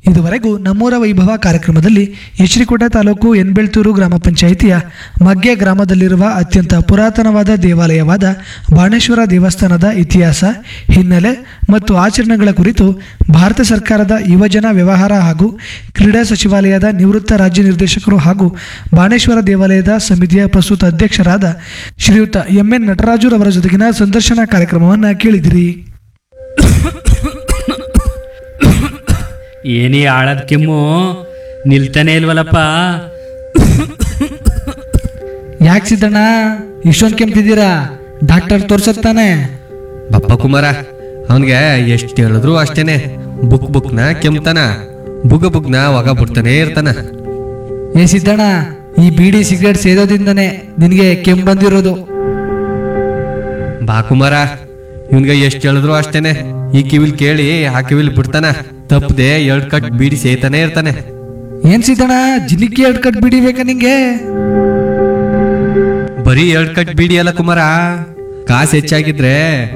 ಇದುವರೆಗೂ ನಮ್ಮೂರ ವೈಭವ ಕಾರ್ಯಕ್ರಮದಲ್ಲಿ ಯಶ್ರಿಕೋಟೆ ತಾಲೂಕು ಎನ್ಬೆಳ್ತೂರು ಗ್ರಾಮ ಪಂಚಾಯಿತಿಯ ಮಗ್ಗೆ ಗ್ರಾಮದಲ್ಲಿರುವ ಅತ್ಯಂತ ಪುರಾತನವಾದ ದೇವಾಲಯವಾದ ಬಾಣೇಶ್ವರ ದೇವಸ್ಥಾನದ ಇತಿಹಾಸ ಹಿನ್ನೆಲೆ ಮತ್ತು ಆಚರಣೆಗಳ ಕುರಿತು ಭಾರತ ಸರ್ಕಾರದ ಯುವಜನ ವ್ಯವಹಾರ ಹಾಗೂ ಕ್ರೀಡಾ ಸಚಿವಾಲಯದ ನಿವೃತ್ತ ರಾಜ್ಯ ನಿರ್ದೇಶಕರು ಹಾಗೂ ಬಾಣೇಶ್ವರ ದೇವಾಲಯದ ಸಮಿತಿಯ ಪ್ರಸ್ತುತ ಅಧ್ಯಕ್ಷರಾದ ಶ್ರೀಯುತ ಎಂ ಎನ್ ನಟರಾಜುರವರ ಜೊತೆಗಿನ ಸಂದರ್ಶನ ಕಾರ್ಯಕ್ರಮವನ್ನು ಕೇಳಿದಿರಿ ಏನೇ ಆಳದ ಕೆಮ್ಮು ನಿಲ್ತಾನೆ ಇಲ್ವಲ್ಲಪ್ಪ ಯಾಕೆ ಸಿದ್ದಣ್ಣ ಇಷ್ಟೊಂದು ಕೆಮ್ತಿದ್ದೀರಾ ಡಾಕ್ಟರ್ ತೋರ್ಸತ್ತಾನೆ ಬಪ್ಪ ಕುಮಾರ ಅವನಿಗೆ ಎಷ್ಟು ಹೇಳಿದ್ರು ಅಷ್ಟೇನೆ ಬುಕ್ ಬುಕ್ನ ಕೆಮ್ತಾನ ಬುಗ ಬುಗ್ನ ಒಗ ಬಿಡ್ತಾನೆ ಇರ್ತಾನ ಏ ಸಿದ್ದಣ್ಣ ಈ ಬೀಡಿ ಸಿಗರೇಟ್ ಸೇದೋದಿಂದನೇ ನಿನಗೆ ಕೆಮ್ಮು ಬಂದಿರೋದು ಬಾ ಕುಮಾರ ಇವನ್ಗೆ ಎಷ್ಟು ಹೇಳಿದ್ರು ಅಷ್ಟೇನೆ ಈ ಕಿವಿಲ್ ಕೇಳಿ ಆ ಕಿವಿಲ್ ಬಿಡ್ತಾನ ತಪ್ಪದೆ ಎರಡ್ ಕಟ್ ಬೀಡಿ ಸೇತಾನೆ ಇರ್ತಾನೆ ಏನ್ ಸಿದ್ದಣ್ಣ ಜಿಲಿಕಿ ಎರಡು ಕಟ್ ಬೀಡಿ ಬೇಕಾ ನಿಂಗೆ ಬರೀ ಎರಡ್ ಕಟ್ ಬೀಡಿ ಅಲ್ಲ ಕುಮಾರ ಕಾಸು ಹೆಚ್ಚಾಗಿದ್ರೆ